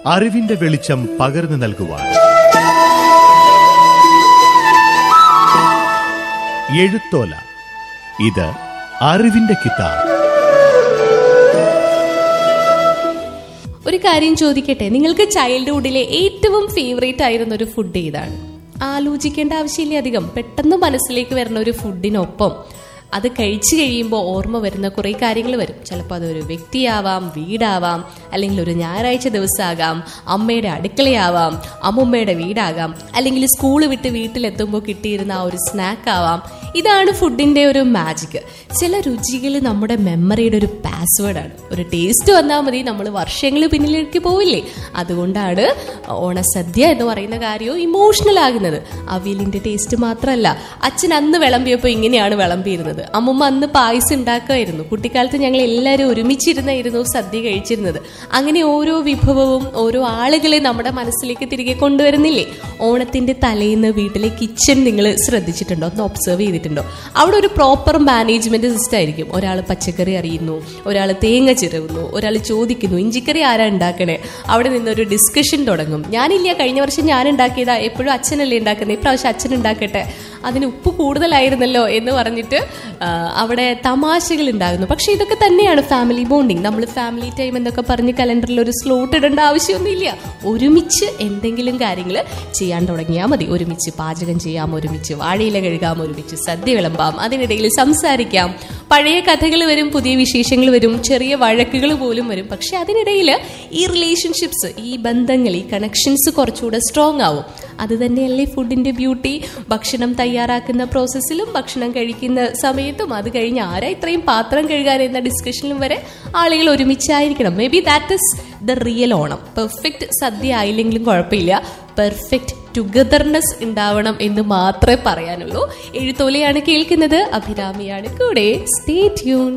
അറിവിന്റെ വെളിച്ചം പകർന്നു നൽകുവാൻ എഴുത്തോല ഇത് അറിവിന്റെ കിതാബ് ഒരു കാര്യം ചോദിക്കട്ടെ നിങ്ങൾക്ക് ചൈൽഡ്ഹുഡിലെ ഏറ്റവും ഫേവറേറ്റ് ആയിരുന്ന ഒരു ഫുഡ് ഏതാണ് ആലോചിക്കേണ്ട ആവശ്യമില്ല അധികം പെട്ടെന്ന് മനസ്സിലേക്ക് വരുന്ന ഒരു ഫുഡിനൊപ്പം അത് കഴിച്ചു കഴിയുമ്പോൾ ഓർമ്മ വരുന്ന കുറേ കാര്യങ്ങൾ വരും ചിലപ്പോൾ അതൊരു വ്യക്തിയാവാം വീടാവാം അല്ലെങ്കിൽ ഒരു ഞായറാഴ്ച ദിവസമാകാം അമ്മയുടെ അടുക്കളയാവാം അമ്മുമ്മയുടെ വീടാകാം അല്ലെങ്കിൽ സ്കൂൾ വിട്ട് വീട്ടിലെത്തുമ്പോൾ കിട്ടിയിരുന്ന ആ ഒരു സ്നാക്ക് ആവാം ഇതാണ് ഫുഡിന്റെ ഒരു മാജിക് ചില രുചികൾ നമ്മുടെ മെമ്മറിയുടെ ഒരു പാസ്വേഡാണ് ഒരു ടേസ്റ്റ് വന്നാൽ മതി നമ്മൾ വർഷങ്ങൾ പിന്നിലേക്ക് പോവില്ലേ അതുകൊണ്ടാണ് ഓണസദ്യ എന്ന് പറയുന്ന കാര്യവും ഇമോഷണൽ ആകുന്നത് അവിയലിന്റെ ടേസ്റ്റ് മാത്രമല്ല അച്ഛൻ അന്ന് വിളമ്പിയപ്പോൾ ഇങ്ങനെയാണ് വിളമ്പിയിരുന്നത് അമ്മുമ്മ അന്ന് പായസം ഉണ്ടാക്കുമായിരുന്നു കുട്ടിക്കാലത്ത് ഞങ്ങൾ എല്ലാവരും ഒരുമിച്ചിരുന്നായിരുന്നു സദ്യ കഴിച്ചിരുന്നത് അങ്ങനെ ഓരോ വിഭവവും ഓരോ ആളുകളെ നമ്മുടെ മനസ്സിലേക്ക് തിരികെ കൊണ്ടുവരുന്നില്ലേ ഓണത്തിന്റെ തലേന്ന് വീട്ടിലെ കിച്ചൺ നിങ്ങൾ ശ്രദ്ധിച്ചിട്ടുണ്ടോ ഒന്ന് ഒബ്സർവ് ചെയ്തിട്ടുണ്ടോ അവിടെ ഒരു പ്രോപ്പർ മാനേജ്മെന്റ് സിസ്റ്റം ആയിരിക്കും ഒരാൾ പച്ചക്കറി അറിയുന്നു ഒരാൾ തേങ്ങ ചിരവുന്നു ഒരാൾ ചോദിക്കുന്നു ഇഞ്ചിക്കറി ആരാ ഉണ്ടാക്കണേ അവിടെ നിന്നൊരു ഡിസ്കഷൻ തുടങ്ങും ഞാനില്ല കഴിഞ്ഞ വർഷം ഞാൻ ഉണ്ടാക്കിയതാ എപ്പോഴും അച്ഛനല്ലേ ഉണ്ടാക്കുന്നത് ഇപ്രാവശ്യം അച്ഛൻ ഉണ്ടാക്കട്ടെ അതിന് ഉപ്പ് കൂടുതലായിരുന്നല്ലോ എന്ന് പറഞ്ഞിട്ട് ആ, അവിടെ തമാശകൾ ഉണ്ടാകുന്നു പക്ഷെ ഇതൊക്കെ തന്നെയാണ് ഫാമിലി ബോണ്ടിങ് നമ്മൾ ഫാമിലി ടൈം എന്നൊക്കെ പറഞ്ഞ് കലണ്ടറിൽ ഒരു സ്ലോട്ട് ഇടേണ്ട ആവശ്യമൊന്നുമില്ല ഒരുമിച്ച് എന്തെങ്കിലും കാര്യങ്ങൾ ചെയ്യാൻ തുടങ്ങിയാൽ മതി ഒരുമിച്ച് പാചകം ചെയ്യാം ഒരുമിച്ച് വാഴയില കഴുകാം ഒരുമിച്ച് സദ്യ വിളമ്പാം അതിനിടയിൽ സംസാരിക്കാം പഴയ കഥകൾ വരും പുതിയ വിശേഷങ്ങൾ വരും ചെറിയ വഴക്കുകൾ പോലും വരും പക്ഷെ അതിനിടയിൽ ഈ റിലേഷൻഷിപ്സ് ഈ ബന്ധങ്ങൾ ഈ കണക്ഷൻസ് കുറച്ചുകൂടെ സ്ട്രോങ് ആവും അത് തന്നെയല്ലേ ഫുഡിന്റെ ബ്യൂട്ടി ഭക്ഷണം തയ്യാറാക്കുന്ന പ്രോസസ്സിലും ഭക്ഷണം കഴിക്കുന്ന സമയത്തും അത് കഴിഞ്ഞ് ആരാ ഇത്രയും പാത്രം കഴുകാൻ എന്ന ഡിസ്കഷനിലും വരെ ആളുകൾ ഒരുമിച്ചായിരിക്കണം maybe that is the real Onam perfect sadya ആയില്ലെങ്കിലും കുഴപ്പമില്ല പെർഫെക്റ്റ് ടുഗദർനെസ് ഉണ്ടാവണം എന്ന് മാത്രമേ പറയാനുള്ളൂ എഴുത്തോലയാണ് കേൾക്കുന്നത് അഭിരാമിയാണ് കൂടെ സ്റ്റേ ട്യൂൺ